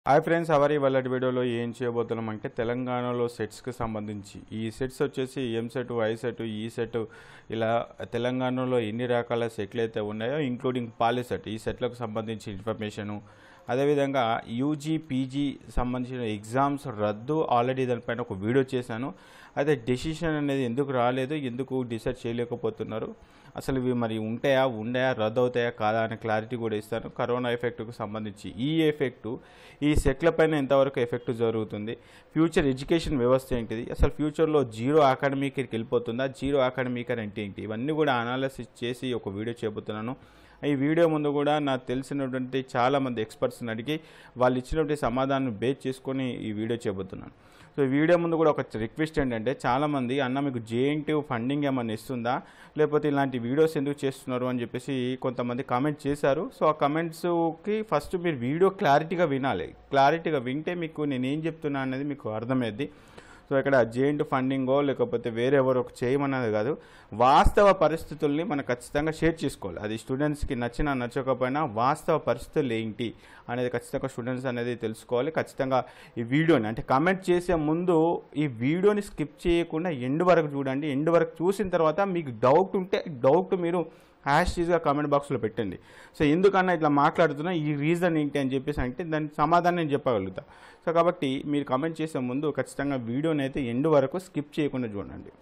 hi friends అవరి వాళ్ళ వీడియోలో ఏం చేయబోతున్నాం అంటే తెలంగాణలో సెట్స్కి సంబంధించి ఈ సెట్స్ వచ్చేసి EAMCET ICET ECET ఇలా తెలంగాణలో ఎన్ని రకాల సెట్లు అయితే ఉన్నాయో ఇంక్లూడింగ్ పాలి సెట్ ఈ సెట్లకు సంబంధించి ఇన్ఫర్మేషను అదేవిధంగా యూజీ పీజీ సంబంధించిన ఎగ్జామ్స్ రద్దు ఆల్రెడీ దానిపైన ఒక వీడియో చేశాను అయితే డెసిషన్ అనేది ఎందుకు రాలేదు ఎందుకు డిసైడ్ చేయలేకపోతున్నారు అసలు ఇవి మరి ఉంటాయా ఉండాయా రద్దు అవుతాయా కాదా అనే క్లారిటీ కూడా ఇస్తాను కరోనా ఎఫెక్ట్కు సంబంధించి ఈ ఎఫెక్ట్ ఈ సెట్ల పైన ఎంతవరకు ఎఫెక్ట్ జరుగుతుంది ఫ్యూచర్ ఎడ్యుకేషన్ వ్యవస్థ ఏంటిది అసలు ఫ్యూచర్లో జీరో అకాడమీకి వెళ్ళిపోతుందా జీరో అకాడమీకి అంటే ఏంటి ఇవన్నీ కూడా అనాలిసిస్ చేసి ఒక వీడియో చేయబోతున్నాను ఈ వీడియో ముందు కూడా నాకు తెలిసినటువంటి చాలామంది ఎక్స్పర్ట్స్ని అడిగి వాళ్ళు ఇచ్చినటువంటి సమాధానం బేస్ చేసుకొని ఈ వీడియో చేయబోతున్నాను సో ఈ వీడియో ముందు కూడా ఒక రిక్వెస్ట్ ఏంటంటే చాలామంది అన్న మీకు జేఎన్టీ ఫండింగ్ ఏమైనా ఇస్తుందా లేకపోతే ఇలాంటి వీడియోస్ ఎందుకు చేస్తున్నారు అని చెప్పేసి కొంతమంది కామెంట్ చేశారు సో ఆ కమెంట్స్కి ఫస్ట్ మీరు వీడియో క్లారిటీగా వినాలి క్లారిటీగా వింటే మీకు నేను ఏం చెప్తున్నా అనేది మీకు అర్థమైద్ది సో ఇక్కడ జేఎంట్ ఫండింగో లేకపోతే వేరెవరో ఒక చేయమన్నది కాదు వాస్తవ పరిస్థితుల్ని మనం ఖచ్చితంగా షేర్ చేసుకోవాలి అది స్టూడెంట్స్కి నచ్చినా నచ్చకపోయినా వాస్తవ పరిస్థితులు ఏంటి అనేది ఖచ్చితంగా స్టూడెంట్స్ అనేది తెలుసుకోవాలి ఖచ్చితంగా ఈ వీడియోని అంటే కమెంట్ చేసే ముందు ఈ వీడియోని స్కిప్ చేయకుండా ఎండ్ వరకు చూడండి ఎండ్ వరకు చూసిన తర్వాత మీకు డౌట్ ఉంటే డౌట్ మీరు హ్యాష్ చీజ్గా కామెంట్ బాక్స్లో పెట్టండి సో ఎందుకన్నా ఇట్లా మాట్లాడుతున్నా ఈ రీజన్ ఏంటి అని చెప్పేసి అంటే దానికి సమాధానం నేను చెప్పగలుగుతా సో కాబట్టి మీరు కామెంట్ చేసే ముందు ఖచ్చితంగా వీడియోని అయితే ఎండ్ వరకు స్కిప్ చేయకుండా చూడండి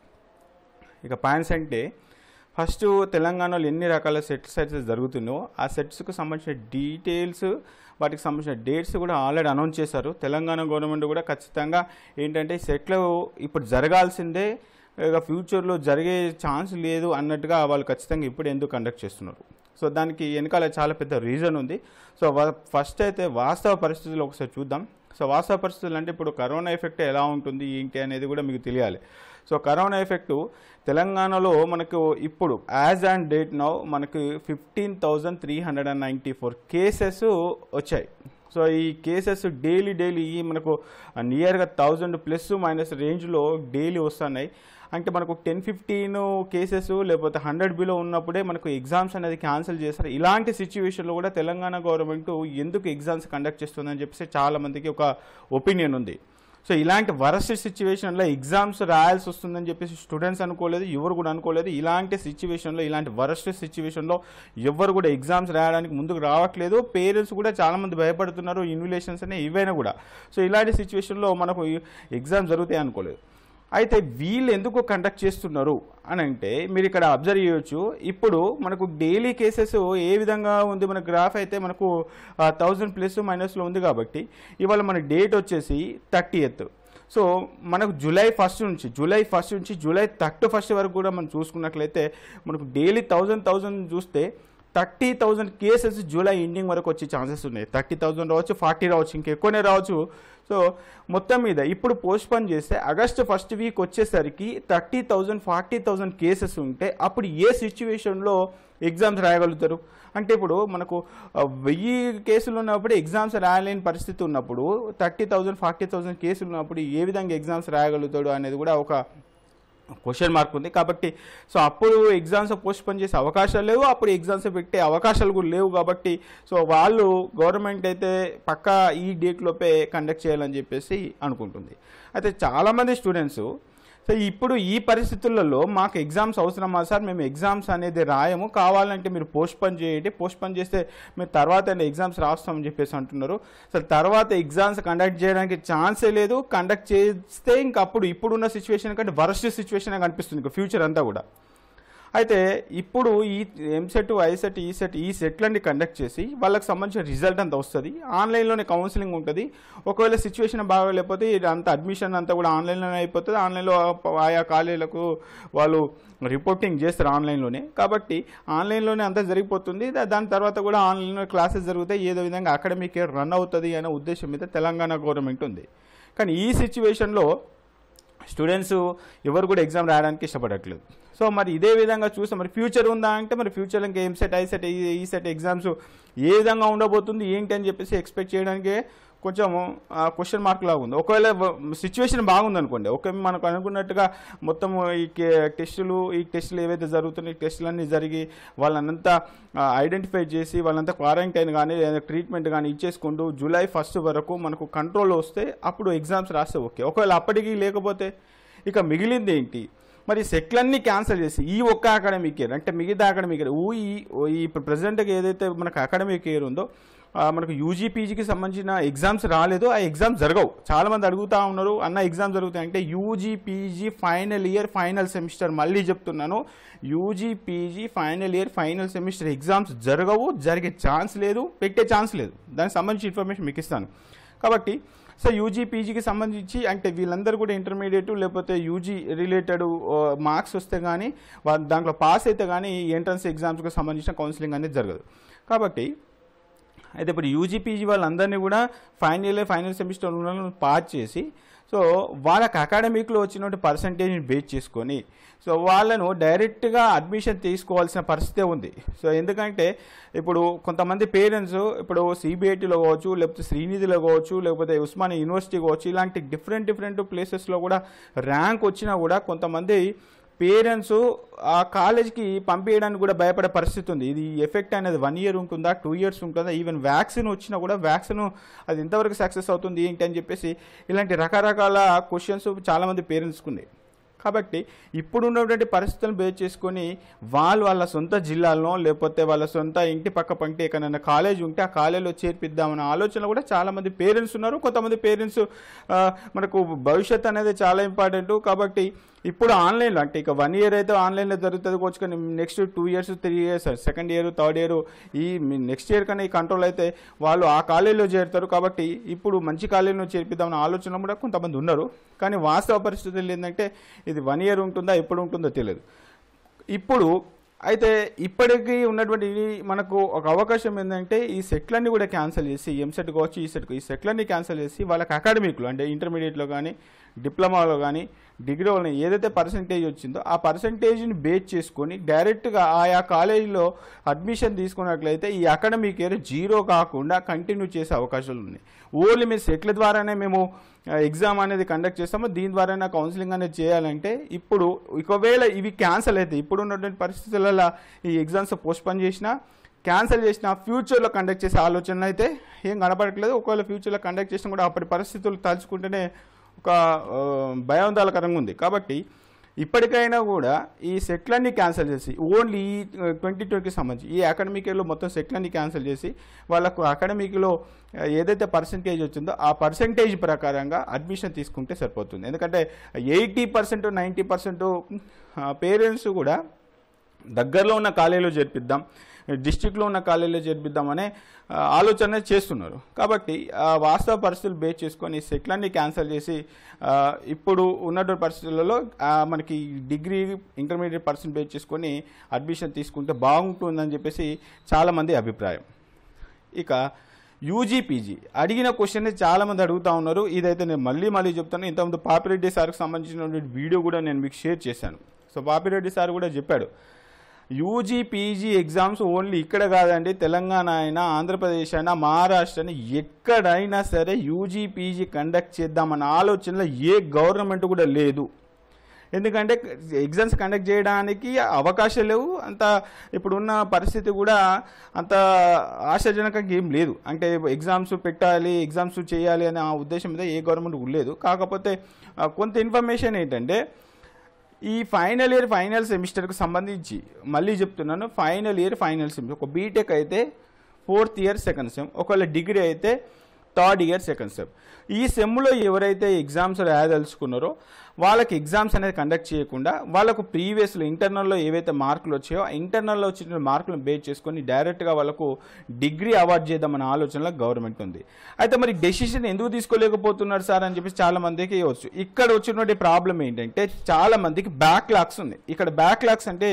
ఇక పాయింట్స్ అంటే ఫస్ట్ తెలంగాణలో ఎన్ని రకాల సెట్స్ అయితే జరుగుతున్నాయో ఆ సెట్స్కు సంబంధించిన డీటెయిల్స్ వాటికి సంబంధించిన డేట్స్ కూడా ఆల్రెడీ అనౌన్స్ చేశారు తెలంగాణ గవర్నమెంట్ కూడా ఖచ్చితంగా ఏంటంటే సెట్లు ఇప్పుడు జరగాల్సిందే ఇక ఫ్యూచర్లో జరిగే ఛాన్స్ లేదు అన్నట్టుగా వాళ్ళు ఖచ్చితంగా ఇప్పుడు ఎందుకు కండక్ట్ చేస్తున్నారు సో దానికి వెనకాల చాలా పెద్ద రీజన్ ఉంది సో ఫస్ట్ అయితే వాస్తవ పరిస్థితులు ఒకసారి చూద్దాం సో వాస్తవ పరిస్థితులు అంటే ఇప్పుడు కరోనా ఎఫెక్ట్ ఎలా ఉంటుంది ఏంటి అనేది కూడా మీకు తెలియాలి సో కరోనా ఎఫెక్టు తెలంగాణలో మనకు ఇప్పుడు యాజ్ అండ్ డేట్ నౌ మనకు fifteen thousand three hundred and ninety four cases వచ్చాయి సో ఈ కేసెస్ డైలీ డైలీ మనకు నియర్గా థౌజండ్ ప్లస్ మైనస్ రేంజ్లో డైలీ వస్తున్నాయి అంటే మనకు టెన్ ఫిఫ్టీన్ కేసెస్ లేకపోతే హండ్రెడ్ బిలో ఉన్నప్పుడే మనకు ఎగ్జామ్స్ అనేది క్యాన్సిల్ చేస్తారు ఇలాంటి సిచ్యువేషన్లో కూడా తెలంగాణ గవర్నమెంట్ ఎందుకు ఎగ్జామ్స్ కండక్ట్ చేస్తుందని చెప్పేసి చాలామందికి ఒక ఒపీనియన్ ఉంది సో ఇలాంటి వరస్ట్ సిచ్యువేషన్లో ఎగ్జామ్స్ రాయాల్సి వస్తుందని చెప్పేసి స్టూడెంట్స్ అనుకోలేదు ఎవరు కూడా అనుకోలేదు ఇలాంటి సిచ్యువేషన్లో ఇలాంటి వరస్ట్ సిచ్యువేషన్లో ఎవరు కూడా ఎగ్జామ్స్ రాయడానికి ముందుకు రావట్లేదు పేరెంట్స్ కూడా చాలామంది భయపడుతున్నారు ఇన్విలేషన్స్ అనే ఇవైనా కూడా సో ఇలాంటి సిచ్యువేషన్లో మనకు ఎగ్జామ్ జరుగుతాయి అనుకోలేదు అయితే వీళ్ళు ఎందుకు కండక్ట్ చేస్తున్నారు అని అంటే మీరు ఇక్కడ అబ్జర్వ్ చేయొచ్చు ఇప్పుడు మనకు డైలీ కేసెస్ ఏ విధంగా ఉంది మన గ్రాఫ్ అయితే మనకు థౌజండ్ ప్లస్ మైనస్లో ఉంది కాబట్టి ఇవాళ మన డేట్ వచ్చేసి థర్టీ ఎత్ సో మనకు జూలై ఫస్ట్ నుంచి జూలై ఫస్ట్ నుంచి జూలై థర్టీ ఫస్ట్ వరకు కూడా మనం చూసుకున్నట్లయితే మనకు డైలీ థౌజండ్ థౌజండ్ చూస్తే thirty thousand cases July ending వరకు వచ్చే ఛాన్సెస్ ఉన్నాయి థర్టీ థౌజండ్ రావచ్చు ఫార్టీ రావచ్చు ఇంకెక్కువనే రావచ్చు సో మొత్తం మీద ఇప్పుడు పోస్ట్పోన్ చేస్తే ఆగస్ట్ ఫస్ట్ వీక్ వచ్చేసరికి thirty thousand forty thousand cases ఉంటే అప్పుడు ఏ సిచ్యువేషన్లో ఎగ్జామ్స్ రాయగలుగుతారు అంటే ఇప్పుడు మనకు ఆ, వెయ్యి కేసులు ఉన్నప్పుడు ఎగ్జామ్స్ రాయలేని పరిస్థితి ఉన్నప్పుడు థర్టీ థౌజండ్ ఫార్టీ థౌజండ్ కేసులు ఉన్నప్పుడు ఏ విధంగా ఎగ్జామ్స్ రాయగలుగుతాడు అనేది కూడా ఒక క్వశ్చన్ మార్క్ ఉంది కాబట్టి సో అప్పుడు ఎగ్జామ్స్ పోస్ట్ పోన్ చేసే అవకాశాలు లేవు అప్పుడు ఎగ్జామ్స్ పెట్టే అవకాశాలు కూడా లేవు కాబట్టి సో వాళ్ళు గవర్నమెంట్ అయితే పక్కా ఈ డేట్లోపే కండక్ట్ చేయాలని చెప్పేసి అనుకుంటుంది అయితే చాలామంది స్టూడెంట్స్ సో ఇప్పుడు ఈ పరిస్థితులలో మాకు ఎగ్జామ్స్ అవసరమా సార్ మేము ఎగ్జామ్స్ అనేది రాయము కావాలంటే మీరు పోస్ట్ పోన్ చేయండి పోస్ట్ పోన్ చేస్తే మేము తర్వాత ఎగ్జామ్స్ రాస్తామని చెప్పేసి అంటున్నారు సో తర్వాత ఎగ్జామ్స్ కండక్ట్ చేయడానికి ఛాన్సే లేదు కండక్ట్ చేస్తే ఇంకా అప్పుడు ఇప్పుడున్న సిచ్యువేషన్ కంటే వరస్ట్ సిచ్యువేషన్ కనిపిస్తుంది ఇంకా ఫ్యూచర్ అంతా కూడా అయితే ఇప్పుడు ఈ ఎంసెట్ ఐసెట్ ఈ సెట్ ఈ సెట్లన్నీ కండక్ట్ చేసి వాళ్ళకి సంబంధించిన రిజల్ట్ అంతా వస్తుంది ఆన్లైన్లోనే కౌన్సిలింగ్ ఉంటుంది ఒకవేళ సిచ్యువేషన్ బాగోలేకపోతే ఇది అంత అడ్మిషన్ అంతా కూడా ఆన్లైన్లోనే అయిపోతుంది ఆన్లైన్లో ఆయా కాలేజీలకు వాళ్ళు రిపోర్టింగ్ చేస్తారు ఆన్లైన్లోనే కాబట్టి ఆన్లైన్లోనే అంతా జరిగిపోతుంది దా- దాని తర్వాత కూడా ఆన్లైన్లో క్లాసెస్ జరుగుతాయి ఏదో విధంగా అకాడమిక్ ఇయర్ రన్ అవుతుంది అనే ఉద్దేశం మీద తెలంగాణ గవర్నమెంట్ ఉంది కానీ ఈ సిచ్యువేషన్లో స్టూడెంట్స్ ఎవరు కూడా ఎగ్జామ్ రాయడానికి ఇష్టపడట్లేదు సో మరి ఇదే విధంగా చూస్తే మరి ఫ్యూచర్ ఉందా అంటే మరి ఫ్యూచర్ ఇంకా ఏం సెట్ ఐ సెట్ ఈ సెట్ ఎగ్జామ్స్ ఏ విధంగా ఉండబోతుంది ఏంటి అని చెప్పేసి ఎక్స్పెక్ట్ చేయడానికి కొంచెం క్వశ్చన్ మార్క్ లాగా ఉంది ఒకవేళ సిచ్యువేషన్ బాగుంది అనుకోండి ఒక మనకు అనుకున్నట్టుగా మొత్తం ఈ కే- టెస్టులు ఈ టెస్టులు ఏవైతే జరుగుతున్నాయి ఈ టెస్టులన్నీ జరిగి వాళ్ళనంతా ఐడెంటిఫై చేసి వాళ్ళంతా క్వారంటైన్ కానీ లేదా ట్రీట్మెంట్ కానీ ఇచ్చేసుకుంటూ జూలై ఫస్ట్ వరకు మనకు కంట్రోల్ వస్తే అప్పుడు ఎగ్జామ్స్ రాస్తే ఓకే ఒకవేళ అప్పటికి లేకపోతే ఇక మిగిలింది ఏంటి మరి సెట్లన్నీ క్యాన్సిల్ చేసి ఈ ఒక్క అకాడమిక్ ఇయర్ అంటే మిగతా అకాడమిక్ ఇయర్ ఊ ఈ ఓ ఈ ప్రజెంట్గా ఏదైతే మనకు అకాడమిక్ ఇయర్ ఉందో ఆ, మనకు యూజీ పీజీకి సంబంధించిన ఎగ్జామ్స్ రాలేదు ఆ ఎగ్జామ్స్ జరగవు చాలామంది అడుగుతా ఉన్నారు అన్న ఎగ్జామ్ జరుగుతాయి అంటే UG PG final year final semester మళ్ళీ చెప్తున్నాను UG PG final year final semester exams జరగవు జరిగే ఛాన్స్ లేదు పెట్టే ఛాన్స్ లేదు దానికి సంబంధించిన ఇన్ఫర్మేషన్ మీకు ఇస్తాను కాబట్టి సో యూజీ పీజీకి సంబంధించి అంటే వీళ్ళందరూ కూడా ఇంటర్మీడియట్ లేకపోతే యూజీ రిలేటెడ్ మార్క్స్ వస్తే కానీ వా- దాంట్లో పాస్ అయితే కానీ ఎంట్రన్స్ ఎగ్జామ్స్కి సంబంధించిన కౌన్సిలింగ్ అనేది జరగదు కాబట్టి అయితే ఇప్పుడు యూజీ పీజీ వాళ్ళందరినీ కూడా ఫైనల్ ఇయర్ ఫైనల్ సెమిస్టర్ ఉన్న పాస్ చేసి సో వాళ్ళకి అకాడమిక్లో వచ్చినటువంటి పర్సంటేజ్ని బేస్ చేసుకొని సో వాళ్ళను డైరెక్ట్గా అడ్మిషన్ తీసుకోవాల్సిన పరిస్థితే ఉంది సో ఎందుకంటే ఇప్పుడు కొంతమంది పేరెంట్స్ ఇప్పుడు సిబిఐటీలో కావచ్చు లేకపోతే శ్రీనిధిలో కావచ్చు లేకపోతే ఉస్మానియా యూనివర్సిటీ కావచ్చు ఇలాంటి డిఫరెంట్ డిఫరెంట్ ప్లేసెస్లో కూడా ర్యాంక్ వచ్చినా కూడా కొంతమంది పేరెంట్స్ ఆ కాలేజ్కి పంపించడానికి కూడా భయపడే పరిస్థితి ఉంది ఇది ఎఫెక్ట్ అనేది వన్ ఇయర్ ఉంటుందా టూ ఇయర్స్ ఉంటుందా ఈవెన్ వ్యాక్సిన్ వచ్చినా కూడా వ్యాక్సిన్ అది ఎంతవరకు సక్సెస్ అవుతుంది ఏంటి అని చెప్పేసి ఇలాంటి రకరకాల క్వశ్చన్స్ చాలామంది పేరెంట్స్కి ఉన్నాయి కాబట్టి ఇప్పుడు ఉన్నటువంటి పరిస్థితులను బేస్ చేసుకొని వాళ్ళు వాళ్ళ సొంత జిల్లాలో లేకపోతే వాళ్ళ సొంత ఇంటి పక్క పంటే ఎక్కడైనా కాలేజ్ ఉంటే ఆ కాలేజీలో చేర్పిద్దామన్న ఆలోచన కూడా చాలామంది పేరెంట్స్ ఉన్నారు కొంతమంది పేరెంట్స్ మనకు భవిష్యత్ అనేది చాలా ఇంపార్టెంట్ కాబట్టి ఇప్పుడు ఆన్లైన్లో అంటే ఇక వన్ ఇయర్ అయితే ఆన్లైన్లో జరుగుతుంది కావచ్చు కానీ next two years three years second year third year ఈ నెక్స్ట్ ఇయర్ కన్నా ఈ కంట్రోల్ అయితే వాళ్ళు ఆ కాలేజీలో చేరుతారు కాబట్టి ఇప్పుడు మంచి కాలేజీలో చేర్పిద్దామన్న ఆలోచన కూడా కొంతమంది ఉన్నారు కానీ వాస్తవ పరిస్థితులు ఏంటంటే ఇది వన్ ఇయర్ ఉంటుందా ఎప్పుడు ఉంటుందో తెలియదు ఇప్పుడు అయితే ఇప్పటికీ ఉన్నటువంటి ఇది మనకు ఒక అవకాశం ఏంటంటే ఈ సెట్లన్నీ కూడా క్యాన్సిల్ చేసి ఎంసెట్ కావచ్చు ఈ సెట్ ఈ సెట్లన్నీ క్యాన్సిల్ చేసి వాళ్ళకి అకాడమిక్లో అంటే ఇంటర్మీడియట్లో కానీ డిప్లొమాలో కానీ డిగ్రీలో ఏదైతే పర్సంటేజ్ వచ్చిందో ఆ పర్సంటేజ్ని బేస్ చేసుకొని డైరెక్ట్గా ఆయా కాలేజీలో అడ్మిషన్ తీసుకున్నట్లయితే ఈ అకాడమిక్ ఇయర్ జీరో కాకుండా కంటిన్యూ చేసే అవకాశాలు ఉన్నాయి ఓన్లీ మీ సెట్ల ద్వారానే మేము ఎగ్జామ్ అనేది కండక్ట్ చేస్తాము దీని ద్వారా కౌన్సిలింగ్ అనేది చేయాలంటే ఇప్పుడు ఒకవేళ ఇవి క్యాన్సిల్ అయితే ఇప్పుడు ఉన్నటువంటి పరిస్థితులలో ఈ ఎగ్జామ్స్ పోస్ట్పోన్ చేసినా క్యాన్సిల్ చేసిన ఫ్యూచర్లో కండక్ట్ చేసే ఆలోచన అయితే ఏం కనపడట్లేదు ఒకవేళ ఫ్యూచర్లో కండక్ట్ చేసినా కూడా అప్పటి పరిస్థితులు తలుచుకుంటేనే ఒక ఆ, భయాందోళనకరంగా ఉంది కాబట్టి ఇప్పటికైనా కూడా ఈ సెట్లన్నీ క్యాన్సిల్ చేసి ఓన్లీ ఈ ట్వంటీ ట్వంటీకి సంబంధించి ఈ అకాడమిక్ ఇయర్లో మొత్తం సెట్లన్నీ క్యాన్సిల్ చేసి వాళ్ళకు అకాడమిక్లో ఏదైతే పర్సంటేజ్ వచ్చిందో ఆ పర్సంటేజ్ ప్రకారంగా అడ్మిషన్ తీసుకుంటే సరిపోతుంది ఎందుకంటే eighty percent ninety percent parents కూడా దగ్గరలో ఉన్న కాలేజీలో చేర్పిద్దాం డిస్టిక్లో ఉన్న కాలేజీలో చేర్పిద్దామనే ఆ, ఆలోచన చేస్తున్నారు కాబట్టి ఆ వాస్తవ పరిస్థితులు బేస్ చేసుకొని ఈ సెట్లన్నీ క్యాన్సిల్ చేసి ఆ, ఇప్పుడు ఉన్నటువంటి పరిస్థితులలో ఆ, మనకి డిగ్రీ ఇంటర్మీడియట్ పర్సెంట్ బేస్ చేసుకొని అడ్మిషన్ తీసుకుంటే బాగుంటుందని చెప్పేసి చాలామంది అభిప్రాయం ఇక యూజీ పీజీ అడిగిన క్వశ్చన్ చాలామంది అడుగుతా ఉన్నారు ఇదైతే నేను మళ్ళీ మళ్ళీ చెప్తాను ఇంతకుముందు పాపిరెడ్డి సార్కి సంబంధించినటువంటి వీడియో కూడా నేను మీకు షేర్ చేశాను సో పాపిరెడ్డి సార్ కూడా చెప్పాడు యూజీ పీజీ ఎగ్జామ్స్ ఓన్లీ ఇక్కడ కాదండి తెలంగాణ అయినా ఆంధ్రప్రదేశ్ అయినా మహారాష్ట్ర అయినా ఎక్కడైనా సరే యూజీ పీజీ కండక్ట్ చేద్దామన్న ఆలోచనలో ఏ గవర్నమెంట్ కూడా లేదు ఎందుకంటే ఎగ్జామ్స్ కండక్ట్ చేయడానికి అవకాశం లేవు అంత ఇప్పుడున్న పరిస్థితి కూడా అంత ఆశాజనకంగా ఏం లేదు అంటే ఎగ్జామ్స్ పెట్టాలి ఎగ్జామ్స్ చేయాలి అనే ఆ ఉద్దేశం మీద ఏ గవర్నమెంట్ కూడా లేదు కాకపోతే ఆ, కొంత ఇన్ఫర్మేషన్ ఏంటంటే ఈ ఫైనల్ ఇయర్ ఫైనల్ సెమిస్టర్కి సంబంధించి మళ్ళీ చెప్తున్నాను ఫైనల్ ఇయర్ ఫైనల్ సెమిస్టర్ ఒక బీటెక్ అయితే ఫోర్త్ ఇయర్ సెకండ్ సెమ్ ఒకవేళ డిగ్రీ అయితే థర్డ్ ఇయర్ సెకండ్ సెమ్ ఈ సెమ్లో ఎవరైతే ఎగ్జామ్స్ రాయదలుచుకున్నారో వాళ్ళకి ఎగ్జామ్స్ అనేది కండక్ట్ చేయకుండా వాళ్ళకు ప్రీవియస్లో ఇంటర్నల్లో ఏవైతే మార్కులు వచ్చాయో ఆ ఇంటర్నల్లో వచ్చిన మార్కులను బేస్ చేసుకొని డైరెక్ట్గా వాళ్ళకు డిగ్రీ అవార్డ్ చేద్దామన్న ఆలోచనలో గవర్నమెంట్ ఉంది అయితే మరి డెసిషన్ ఎందుకు తీసుకోలేకపోతున్నారు సార్ అని చెప్పేసి చాలా మందికి వచ్చు ఇక్కడ వచ్చినటువంటి ప్రాబ్లం ఏంటంటే చాలా మందికి బ్యాక్లాగ్స్ ఉంది ఇక్కడ బ్యాక్లాగ్స్ అంటే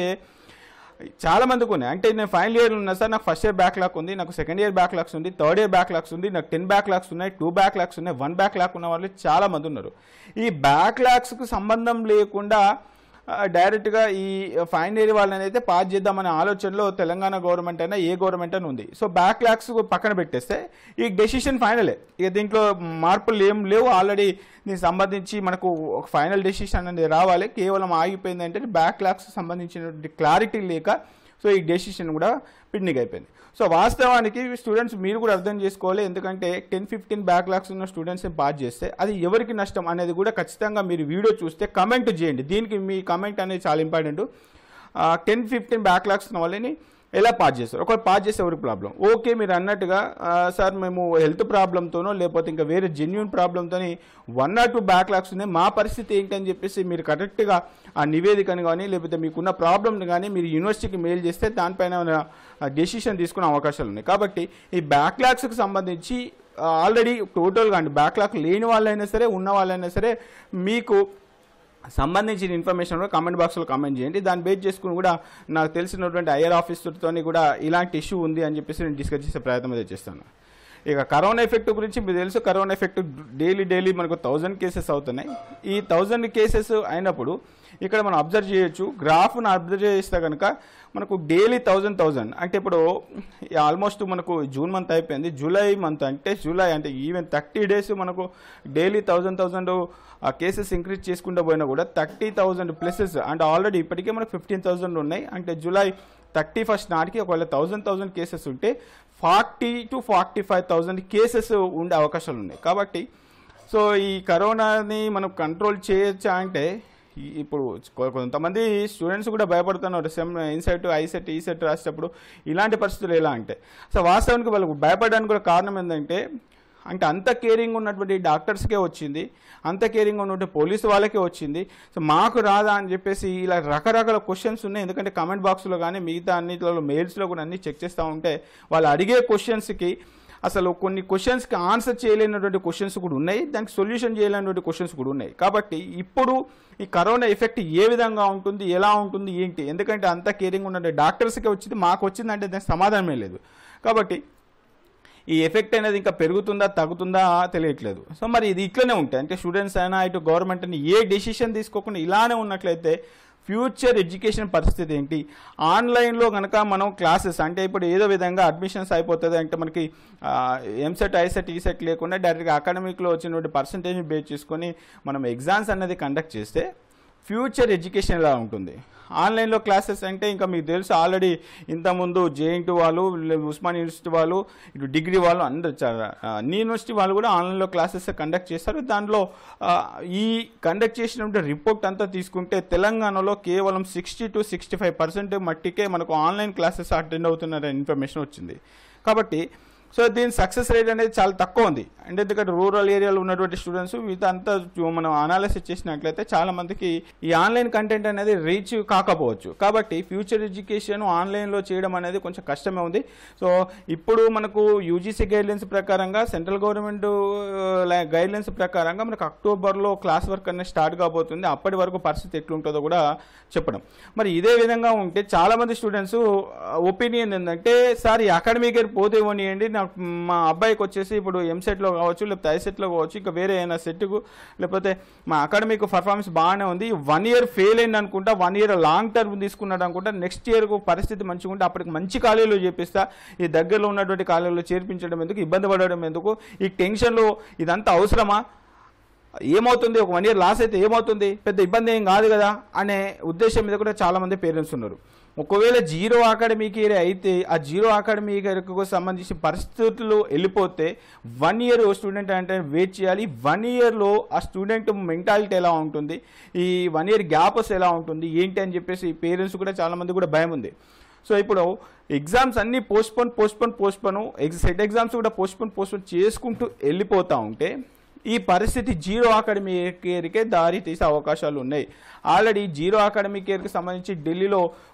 చాలా మందికి ఉన్నాయి అంటే నేను ఫైనల్ ఇయర్ ఉన్నా సార్ నాకు ఫస్ట్ ఇయర్ బ్యాక్ లాక్ ఉంది నాకు సెకండ్ ఇయర్ బ్యాక్ లాక్స్ ఉంది థర్డ్ ఇయర్ బ్యాక్ లాక్స్ ఉంది నాకు టెన్ బ్యాక్ లాక్స్ ఉన్నాయి టూ బ్యాక్ లాక్స్ ఉన్నాయి వన్ బ్యాక్ లాక్ ఉన్న వాళ్ళు చాలా మంది ఉన్నారు ఈ బ్యాక్ లాక్స్కి సంబంధం లేకుండా ఆ, డైరెక్ట్గా ఈ ఫైనల్ ఇయర్ వాళ్ళని అయితే పాస్ చేద్దామనే ఆలోచనలో తెలంగాణ గవర్నమెంట్ అయినా ఏ గవర్నమెంట్ అయినా ఉంది సో బ్యాక్ లాక్స్ పక్కన పెట్టేస్తే ఈ డెసిషన్ ఫైనలే ఇక దీంట్లో మార్పులు ఏం లేవు ఆల్రెడీ దీనికి సంబంధించి మనకు ఒక ఫైనల్ డెసిషన్ అనేది రావాలి కేవలం ఆగిపోయింది అంటే బ్యాక్ లాక్స్ సంబంధించినటువంటి క్లారిటీ లేక సో ఈ డెసిషన్ కూడా పెండింగ్ అయిపోయింది సో వాస్తవానికి స్టూడెంట్స్ మీరు కూడా అర్థం చేసుకోవాలి ఎందుకంటే టెన్ ఫిఫ్టీన్ బ్యాక్ లాక్స్ ఉన్న స్టూడెంట్స్ని పాస్ చేస్తే అది ఎవరికి నష్టం అనేది కూడా ఖచ్చితంగా మీరు వీడియో చూస్తే కమెంట్ చేయండి దీనికి మీ కమెంట్ అనేది చాలా important ten fifteen backlogs ఉన్న వాళ్ళని ఎలా పాస్ చేస్తారు ఒకవేళ పాస్ చేస్తే ఎవరికి ప్రాబ్లం ఓకే మీరు అన్నట్టుగా ఆ, సార్ మేము హెల్త్ ప్రాబ్లంతోనో లేకపోతే ఇంకా వేరే జెన్యున్ ప్రాబ్లంతో one or two backlogs ఉన్నాయి మా పరిస్థితి ఏంటని చెప్పేసి మీరు కరెక్ట్గా ఆ నివేదికను కానీ లేకపోతే మీకున్న ప్రాబ్లమ్ని కానీ మీరు యూనివర్సిటీకి మెయిల్ చేస్తే దానిపైన డెసిషన్ తీసుకునే అవకాశాలు ఉన్నాయి కాబట్టి ఈ బ్యాక్ లాక్స్కి సంబంధించి ఆల్రెడీ టోటల్గా అండి బ్యాక్లాగ్ లేని వాళ్ళైనా సరే ఉన్న వాళ్ళైనా సరే మీకు సంబంధించిన ఇన్ఫర్మేషన్ కూడా కామెంట్ బాక్స్లో కామెంట్ చేయండి దాన్ని బేస్ చేసుకుని కూడా నాకు తెలిసినటువంటి ఐఆర్ ఆఫీసర్తో కూడా ఇలాంటి ఇష్యూ ఉంది అని చెప్పేసి నేను డిస్కస్ చేసే ప్రయత్నం అయితే చేస్తాను ఇక కరోనా ఎఫెక్ట్ గురించి మీకు తెలుసు కరోనా ఎఫెక్ట్ డైలీ డైలీ మనకు థౌజండ్ కేసెస్ అవుతున్నాయి ఈ థౌజండ్ కేసెస్ అయినప్పుడు ఇక్కడ మనం అబ్జర్వ్ చేయొచ్చు గ్రాఫ్ను అబ్జర్వ్ చేస్తే కనుక మనకు డైలీ థౌజండ్ థౌజండ్ అంటే ఇప్పుడు ఆల్మోస్ట్ మనకు జూన్ మంత్ అయిపోయింది జూలై మంత్ అంటే జూలై అంటే ఈవెన్ థర్టీ డేస్ మనకు daily thousand thousand cases increase చేసుకుంటూ పోయినా కూడా థర్టీ థౌజండ్ ప్లసెస్ అంటే ఆల్రెడీ ఇప్పటికే మనకు ఫిఫ్టీన్ థౌజండ్ ఉన్నాయి అంటే జూలై థర్టీ ఫస్ట్ నాటికి ఒకవేళ థౌజండ్ థౌజండ్ కేసెస్ ఉంటే forty to forty five thousand cases ఉండే అవకాశాలు ఉన్నాయి కాబట్టి సో ఈ కరోనాని మనం కంట్రోల్ చేయొచ్చా అంటే ఈ- ఇప్పుడు కొ- కొంతమంది స్టూడెంట్స్ కూడా భయపడుతున్నారు సెమ్ ఇన్సెట్ ఐసెట్ ఈసెట్ రాసేటప్పుడు ఇలాంటి పరిస్థితులు ఎలా అంటే సో వాస్తవానికి వాళ్ళకు భయపడడానికి కూడా కారణం ఏంటంటే అంటే అంత కేరింగ్ ఉన్నటువంటి డాక్టర్స్కే వచ్చింది అంత కేరింగ్ ఉన్నటువంటి పోలీసు వాళ్ళకే వచ్చింది సో మాకు రాదా అని చెప్పేసి ఇలా రకరకాల క్వశ్చన్స్ ఉన్నాయి ఎందుకంటే కమెంట్ బాక్స్లో కానీ మిగతా అన్నిటిలో మెయిల్స్లో కూడా అన్ని చెక్ చేస్తూ ఉంటే వాళ్ళు అడిగే క్వశ్చన్స్కి అసలు కొన్ని క్వశ్చన్స్కి ఆన్సర్ చేయలేనటువంటి క్వశ్చన్స్ కూడా ఉన్నాయి దానికి సొల్యూషన్ చేయలేనటువంటి క్వశ్చన్స్ కూడా ఉన్నాయి కాబట్టి ఇప్పుడు ఈ కరోనా ఎఫెక్ట్ ఏ విధంగా ఉంటుంది ఎలా ఉంటుంది ఏంటి ఎందుకంటే అంత కేరింగ్ ఉన్న డాక్టర్స్కే వచ్చింది మాకు వచ్చిందంటే దానికి సమాధానమే లేదు కాబట్టి ఈ ఎఫెక్ట్ అనేది ఇంకా పెరుగుతుందా తగ్గుతుందా తెలియట్లేదు సో మరి ఇది ఇట్లనే ఉంటాయి అంటే స్టూడెంట్స్ అయినా ఇటు గవర్నమెంట్ అని ఏ డెసిషన్ తీసుకోకుండా ఇలానే ఉన్నట్లయితే ఫ్యూచర్ ఎడ్యుకేషన్ పరిస్థితి ఏంటి ఆన్లైన్లో కనుక మనం క్లాసెస్ అంటే ఇప్పుడు ఏదో విధంగా అడ్మిషన్స్ అయిపోతుంది అంటే మనకి ఎంసెట్ ఐసెట్ ఈసెట్ లేకుండా డైరెక్ట్గా అకాడమిక్లో వచ్చినటువంటి పర్సంటేజ్ బేస్ చేసుకొని మనం ఎగ్జామ్స్ అనేది కండక్ట్ చేస్తే ఫ్యూచర్ ఎడ్యుకేషన్ ఎలా ఉంటుంది ఆన్లైన్లో క్లాసెస్ అంటే ఇంకా మీకు తెలుసు ఆల్రెడీ ఇంతకుముందు జేఎన్టీ వాళ్ళు లే- ఉస్మాన్ యూనివర్సిటీ వాళ్ళు ఇటు డిగ్రీ వాళ్ళు అందరు చాలా ఆ, అన్ని యూనివర్సిటీ వాళ్ళు కూడా ఆన్లైన్లో క్లాసెస్ కండక్ట్ చేస్తారు దాంట్లో ఆ, ఈ కండక్ట్ చేసినటువంటి రిపోర్ట్ అంతా తీసుకుంటే తెలంగాణలో కేవలం sixty to sixty five percent మట్టికే మనకు ఆన్లైన్ క్లాసెస్ అటెండ్ అవుతున్నారనే ఇన్ఫర్మేషన్ వచ్చింది కాబట్టి సో దీని సక్సెస్ రేట్ అనేది చాలా తక్కువ ఉంది అంటే ఎందుకంటే రూరల్ ఏరియాలో ఉన్నటువంటి స్టూడెంట్స్ వీటంతా చూ- మనం అనాలిసిస్ చేసినట్లయితే చాలా మందికి ఈ ఆన్లైన్ కంటెంట్ అనేది రీచ్ కాకపోవచ్చు కాబట్టి ఫ్యూచర్ ఎడ్యుకేషన్ ఆన్లైన్లో చేయడం అనేది కొంచెం కష్టమే ఉంది సో ఇప్పుడు మనకు యూజీసీ గైడ్లైన్స్ ప్రకారంగా సెంట్రల్ గవర్నమెంట్ గైడ్లైన్స్ ప్రకారంగా మనకు అక్టోబర్లో క్లాస్ వర్క్ అనేది స్టార్ట్ కాబోతుంది అప్పటి వరకు పరిస్థితి ఎట్లుంటుందో కూడా చెప్పడం మరి ఇదే విధంగా ఉంటే చాలా మంది స్టూడెంట్స్ ఒపీనియన్ ఏంటంటే సార్ ఈ అకాడమిక్ ఇయర్ పోతే ఇవ్వనియండి నాకు మా అబ్బాయికి వచ్చేసి ఇప్పుడు ఎంసెట్లో కావచ్చు లేకపోతే ఐసెట్లో కావచ్చు ఇంకా వేరే ఏదైనా సెట్కు లేకపోతే మా అకాడమిక్ పర్ఫార్మెన్స్ బాగానే ఉంది వన్ ఇయర్ ఫెయిల్ అయింది అనుకుంటా వన్ ఇయర్ లాంగ్ టర్మ్ తీసుకున్నాడు అనుకుంటా నెక్స్ట్ ఇయర్కు పరిస్థితి మంచిగా ఉంటే అప్పటికి మంచి కాలేజీలో చేపిస్తా ఈ దగ్గరలో ఉన్నటువంటి కాలేజీలో చేర్పించడం ఎందుకు ఇబ్బంది పడడం ఎందుకు ఈ టెన్షన్లో ఇదంతా అవసరమా ఏమవుతుంది ఒక వన్ ఇయర్ లాస్ అయితే ఏమవుతుంది పెద్ద ఇబ్బంది ఏం కాదు కదా అనే ఉద్దేశం మీద కూడా చాలా మంది పేరెంట్స్ ఉన్నారు ఒకవేళ జీరో అకాడమీకి ఇయర్ అయితే ఆ జీరో అకాడమీకి ఇయర్కు సంబంధించిన పరిస్థితులు వెళ్ళిపోతే వన్ ఇయర్ స్టూడెంట్ అంటే వెయిట్ చేయాలి వన్ ఇయర్లో ఆ స్టూడెంట్ మెంటాలిటీ ఎలా ఉంటుంది ఈ వన్ ఇయర్ గ్యాప్స్ ఎలా ఉంటుంది ఏంటి అని చెప్పేసి పేరెంట్స్ కూడా చాలా మంది కూడా భయం ఉంది సో ఇప్పుడు ఎగ్జామ్స్ అన్నీ పోస్ట్పోన్ పోస్ట్పోన్ పోస్ట్పోన్ ఎగ్జ సెట్ ఎగ్జామ్స్ కూడా పోస్ట్పోన్ పోస్ట్పోన్ చేసుకుంటూ వెళ్ళిపోతూ ఉంటే ఈ పరిస్థితి జీరో అకాడమిక్ ఇయర్కే దారి తీసే అవకాశాలు ఉన్నాయి ఆల్రెడీ జీరో అకాడమిక్ ఇయర్కి సంబంధించి ఢిల్లీలో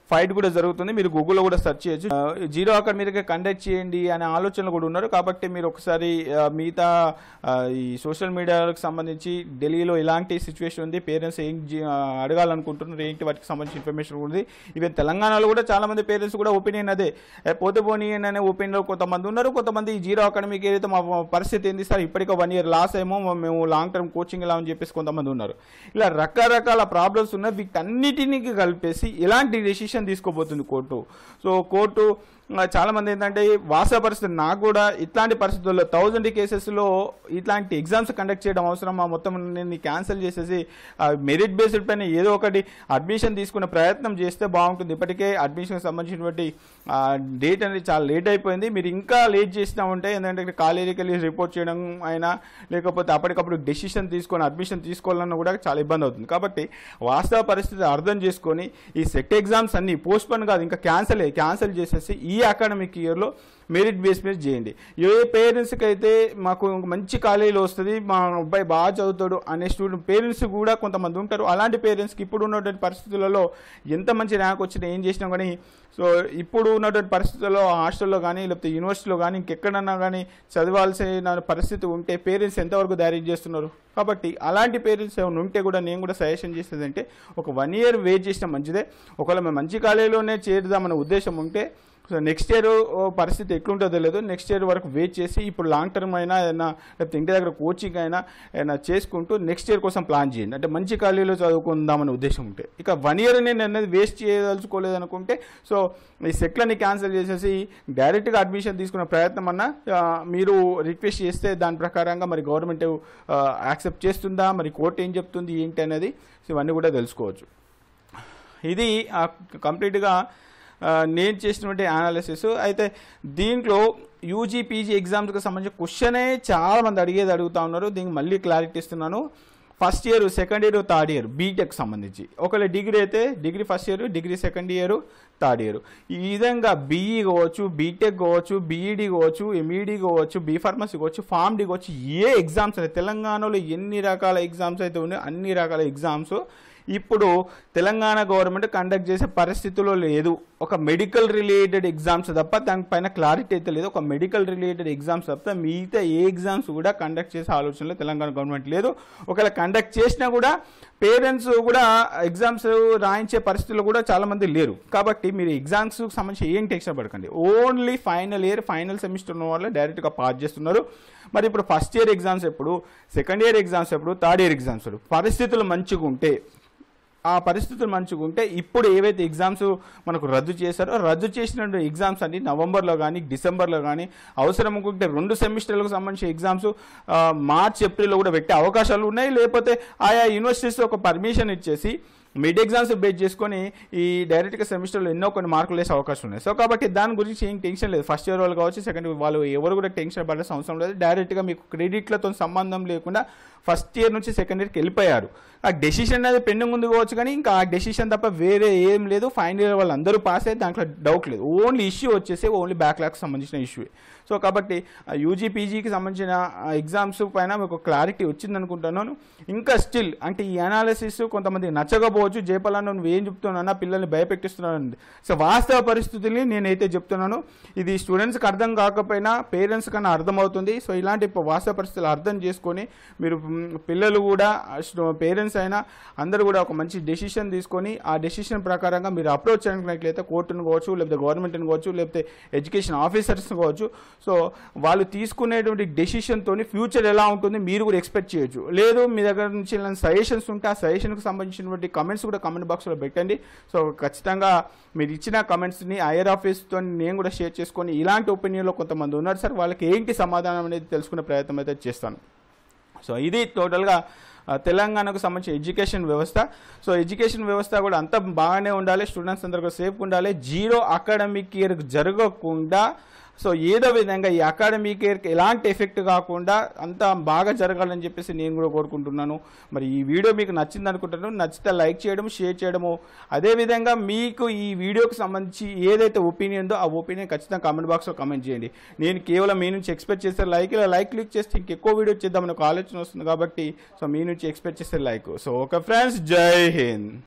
ఫైట్ కూడా జరుగుతుంది మీరు గూగుల్లో కూడా సెర్చ్ చేయొచ్చు ఆ, జీరో అక్కడ మీరు కండక్ట్ చేయండి అనే ఆలోచనలు కూడా ఉన్నారు కాబట్టి మీరు ఒకసారి ఆ, మిగతా ఆ, ఈ సోషల్ మీడియాలకు సంబంధించి ఢిల్లీలో ఇలాంటి సిచ్యువేషన్ ఉంది పేరెంట్స్ ఏం జీ- ఆ, అడగాలనుకుంటున్నారు ఏంటి వాటికి సంబంధించిన ఇన్ఫర్మేషన్ ఉంది ఈవెన్ తెలంగాణలో కూడా చాలా మంది పేరెంట్స్ కూడా ఒపీనియన్ అదే ఏ, పోతే పోనీ అనే ఒపీనియన్ కొంతమంది ఉన్నారు కొంతమంది ఈ జీరో అకాడమీకి ఏదైతే మా పరిస్థితి ఏంది సార్ ఇప్పటికే వన్ ఇయర్ లాస్ ఏమో మేము లాంగ్ టర్మ్ కోచింగ్ ఇలా అని చెప్పేసి కొంతమంది ఉన్నారు ఇలా రకరకాల ప్రాబ్లమ్స్ ఉన్నాయి వీటన్నిటినీ కలిపేసి ఎలాంటి డెసిషన్ తీసుకోబోతుంది కోర్టు సో కోర్టు ఆ, చాలా మంది ఏంటంటే వాస్తవ పరిస్థితి నాకు కూడా ఇట్లాంటి పరిస్థితుల్లో థౌజండ్ కేసెస్లో ఇట్లాంటి ఎగ్జామ్స్ కండక్ట్ చేయడం అవసరమా మొత్తం నేను క్యాన్సిల్ చేసేసి మెరిట్ బేస్డ్ పైన ఏదో ఒకటి అడ్మిషన్ తీసుకునే ప్రయత్నం చేస్తే బాగుంటుంది ఇప్పటికే అడ్మిషన్కి సంబంధించినటువంటి డేట్ అనేది చాలా లేట్ అయిపోయింది మీరు ఇంకా లేట్ చేసినా ఉంటే ఏంటంటే కాలేజీకి వెళ్ళి రిపోర్ట్ చేయడం అయినా లేకపోతే అప్పటికప్పుడు డెసిషన్ తీసుకొని అడ్మిషన్ తీసుకోవాలన్నా కూడా చాలా ఇబ్బంది అవుతుంది కాబట్టి వాస్తవ పరిస్థితి అర్థం చేసుకొని ఈ సెట్ ఎగ్జామ్స్ అన్ని పోస్ట్ పోన్ కాదు ఇంకా క్యాన్సిల్ క్యాన్సిల్ చేసేసి ఈ అకాడమిక్ ఇయర్లో మెరిట్ బేస్ మీద చేయండి ఏ పేరెంట్స్కి అయితే మాకు మంచి కాలేజీలో వస్తుంది మా అబ్బాయి బాగా చదువుతాడు అనే స్టూడెంట్ పేరెంట్స్ కూడా కొంతమంది ఉంటారు అలాంటి పేరెంట్స్కి ఇప్పుడు ఉన్నటువంటి పరిస్థితులలో ఎంత మంచి ర్యాంక్ వచ్చినా ఏం చేసినా కానీ సో ఇప్పుడు ఉన్నటువంటి పరిస్థితుల్లో హాస్టల్లో కానీ లేకపోతే యూనివర్సిటీలో కానీ ఇంకెక్కడన్నా కానీ చదవాల్సిన పరిస్థితి ఉంటే పేరెంట్స్ ఎంతవరకు ధైర్యం చేస్తున్నారు కాబట్టి అలాంటి పేరెంట్స్ ఏమైనా ఉంటే కూడా నేను కూడా సజెషన్ చేసేది అంటే ఒక వన్ ఇయర్ వెయిట్ చేసిన మంచిదే ఒకవేళ మేము మంచి కాలేజీలోనే చేరుదామనే ఉద్దేశం ఉంటే సో నెక్స్ట్ ఇయర్ పరిస్థితి ఎట్లుంటుందో తెలియదు నెక్స్ట్ ఇయర్ వరకు వెయిట్ చేసి ఇప్పుడు లాంగ్ టర్మ్ అయినా ఏదైనా లేకపోతే ఇంటి దగ్గర కోచింగ్ అయినా ఏదైనా చేసుకుంటూ నెక్స్ట్ ఇయర్ కోసం ప్లాన్ చేయండి అంటే మంచి కాలేజీలో చదువుకుందామనే ఉద్దేశం ఉంటే ఇక వన్ ఇయర్ నేను అనేది వేస్ట్ చేయదలుచుకోలేదు అనుకుంటే సో ఈ సెట్లని క్యాన్సిల్ చేసేసి డైరెక్ట్గా అడ్మిషన్ తీసుకునే ప్రయత్నం అన్నా ఆ, మీరు రిక్వెస్ట్ చేస్తే దాని ప్రకారంగా మరి గవర్నమెంట్ యాక్సెప్ట్ చేస్తుందా మరి కోర్టు ఏం చెప్తుంది ఏంటి అనేది సో ఇవన్నీ కూడా తెలుసుకోవచ్చు ఇది ఆ, కంప్లీట్గా ఆ, నేను చేసినటువంటి అనాలిసిస్ అయితే దీంట్లో యూజీ పీజీ ఎగ్జామ్స్కి సంబంధించిన క్వశ్చనే చాలా మంది అడిగేది అడుగుతా ఉన్నారు దీనికి మళ్ళీ క్లారిటీ ఇస్తున్నాను first year second year third year BTech సంబంధించి ఒకవేళ డిగ్రీ అయితే degree first year degree second year third year ఈ విధంగా బీఈ కావచ్చు బీటెక్ కావచ్చు బీఈడి కావచ్చు ఎంఈడి కావచ్చు బీ ఫార్మసీ కావచ్చు ఫార్మ్ డి కావచ్చు ఏ ఎగ్జామ్స్ అయితే తెలంగాణలో ఎన్ని రకాల ఎగ్జామ్స్ అయితే ఉన్నాయో అన్ని రకాల ఎగ్జామ్స్ ఇప్పుడు తెలంగాణ గవర్నమెంట్ కండక్ట్ చేసే పరిస్థితిలో లేదు ఒక మెడికల్ రిలేటెడ్ ఎగ్జామ్స్ తప్ప దానిపైన క్లారిటీ అయితే లేదు ఒక మెడికల్ రిలేటెడ్ ఎగ్జామ్స్ తప్ప మిగతా ఏ ఎగ్జామ్స్ కూడా కండక్ట్ చేసే ఆలోచనలో తెలంగాణ గవర్నమెంట్ లేదు ఒకవేళ కండక్ట్ చేసినా కూడా పేరెంట్స్ కూడా ఎగ్జామ్స్ రాయించే పరిస్థితులు కూడా చాలా మంది లేరు కాబట్టి మీరు ఎగ్జామ్స్ సంబంధించి ఏం టెన్షన్ పడకండి only final year final semester ఉన్న వాళ్ళు డైరెక్ట్గా పాస్ చేస్తున్నారు మరి ఇప్పుడు ఫస్ట్ ఇయర్ ఎగ్జామ్స్ ఎప్పుడు సెకండ్ ఇయర్ ఎగ్జామ్స్ ఎప్పుడు థర్డ్ ఇయర్ ఎగ్జామ్స్ ఎప్పుడు పరిస్థితులు మంచిగా ఉంటే ఆ పరిస్థితులు మంచిగా ఉంటే ఇప్పుడు ఏవైతే ఎగ్జామ్స్ మనకు రద్దు చేశారో రద్దు చేసిన ఎగ్జామ్స్ అన్ని నవంబర్లో కానీ డిసెంబర్లో కానీ అవసరం అనుకుంటే రెండు సెమిస్టర్లకు సంబంధించిన ఎగ్జామ్స్ ఆ, మార్చ్ ఏప్రిల్లో కూడా పెట్టే అవకాశాలు ఉన్నాయి లేకపోతే ఆయా యూనివర్సిటీస్ ఒక పర్మిషన్ ఇచ్చేసి మిడ్ ఎగ్జామ్స్ బేస్ చేసుకొని ఈ డైరెక్ట్గా సెమిస్టర్లో ఎన్నో కొన్ని మార్కులు వేసే అవకాశం ఉన్నాయి సో కాబట్టి దాని గురించి ఏం టెన్షన్ లేదు ఫస్ట్ ఇయర్ వాళ్ళు కావచ్చు సెకండ్ వాళ్ళు ఎవరు కూడా టెన్షన్ పడాల్సిన అవసరం లేదు డైరెక్ట్గా మీకు క్రెడిట్లతో సంబంధం లేకుండా ఫస్ట్ ఇయర్ నుంచి సెకండ్ ఇయర్కి వెళ్ళిపోయారు ఆ డెసిషన్ అనేది పెండింగ్ ఉంది కావచ్చు కానీ ఇంకా ఆ డెసిషన్ తప్ప వేరే ఏం లేదు ఫైనల్ ఇయర్ వాళ్ళు అందరూ పాస్ అయితే దాంట్లో డౌట్ లేదు ఓన్లీ ఇష్యూ వచ్చేసి ఓన్లీ బ్యాక్లాగ్కి సంబంధించిన ఇష్యూ సో కాబట్టి యూజీ పీజీకి సంబంధించిన ఎగ్జామ్స్ పైన మీకు క్లారిటీ వచ్చింది అనుకుంటున్నాను ఇంకా స్టిల్ అంటే ఈ అనాలిసిస్ కొంతమంది నచ్చకపోవచ్చు జయపాలన్న నువ్వు ఏం చెప్తున్నానా పిల్లల్ని భయపెట్టిస్తున్నాను సో వాస్తవ పరిస్థితుల్ని నేనైతే చెప్తున్నాను ఇది స్టూడెంట్స్కి అర్థం కాకపోయినా పేరెంట్స్ కన్నా అర్థమవుతుంది సో ఇలాంటి ప- వాస్తవ పరిస్థితులు అర్థం చేసుకొని మీరు మ్, పిల్లలు కూడా పేరెంట్స్ అయినా అందరూ కూడా ఒక మంచి డెసిషన్ తీసుకొని ఆ డెసిషన్ ప్రకారంగా మీరు అప్రోచ్ అయినట్లయితే కోర్టును కావచ్చు లేకపోతే గవర్నమెంట్ని కావచ్చు లేకపోతే ఎడ్యుకేషన్ ఆఫీసర్స్ కావచ్చు సో వాళ్ళు తీసుకునేటువంటి డెసిషన్తో ఫ్యూచర్ ఎలా ఉంటుంది మీరు కూడా ఎక్స్పెక్ట్ చేయొచ్చు లేదు మీ దగ్గర నుంచి సజెషన్స్ ఉంటే ఆ సజెషన్కి సంబంధించినటువంటి కమెంట్స్ కూడా కమెంట్ బాక్స్లో పెట్టండి సో ఖచ్చితంగా మీరు ఇచ్చిన కమెంట్స్ని ఐఆర్ ఆఫీస్తో నేను కూడా షేర్ చేసుకొని ఇలాంటి ఒపీనియన్లో కొంతమంది ఉన్నారు సార్ వాళ్ళకి ఏంటి సమాధానం అనేది తెలుసుకునే ప్రయత్నం అయితే చేస్తాను సో ఇది టోటల్గా ఆ, తెలంగాణకు సంబంధించిన ఎడ్యుకేషన్ వ్యవస్థ సో ఎడ్యుకేషన్ వ్యవస్థ కూడా అంత బాగానే ఉండాలి స్టూడెంట్స్ అందరూ కూడా సేఫ్గా ఉండాలి జీరో అకాడమిక్ ఇయర్ జరగకుండా సో ఏదో విధంగా ఈ అకాడమిక్ ఇయర్కి ఎలాంటి ఎఫెక్ట్ కాకుండా అంత బాగా జరగాలని చెప్పేసి నేను కూడా కోరుకుంటున్నాను మరి ఈ వీడియో మీకు నచ్చింది అనుకుంటున్నాను నచ్చితే లైక్ చేయడం షేర్ చేయడము అదేవిధంగా మీకు ఈ వీడియోకి సంబంధించి ఏదైతే ఒపీనియన్ ఉందో ఆ ఒపీనియన్ ఖచ్చితంగా కామెంట్ బాక్స్లో కామెంట్ చేయండి నేను కేవలం మీ నుంచి ఎక్స్పెక్ట్ చేస్తే లైక్ ఇలా లైక్ క్లిక్ చేస్తే ఇంకెక్కువ వీడియో చేద్దామని ఒక ఆలోచన వస్తుంది కాబట్టి సో మీ నుంచి ఎక్స్పెక్ట్ చేస్తే లైక్ సో ఓకే ఫ్రెండ్స్ జై హింద్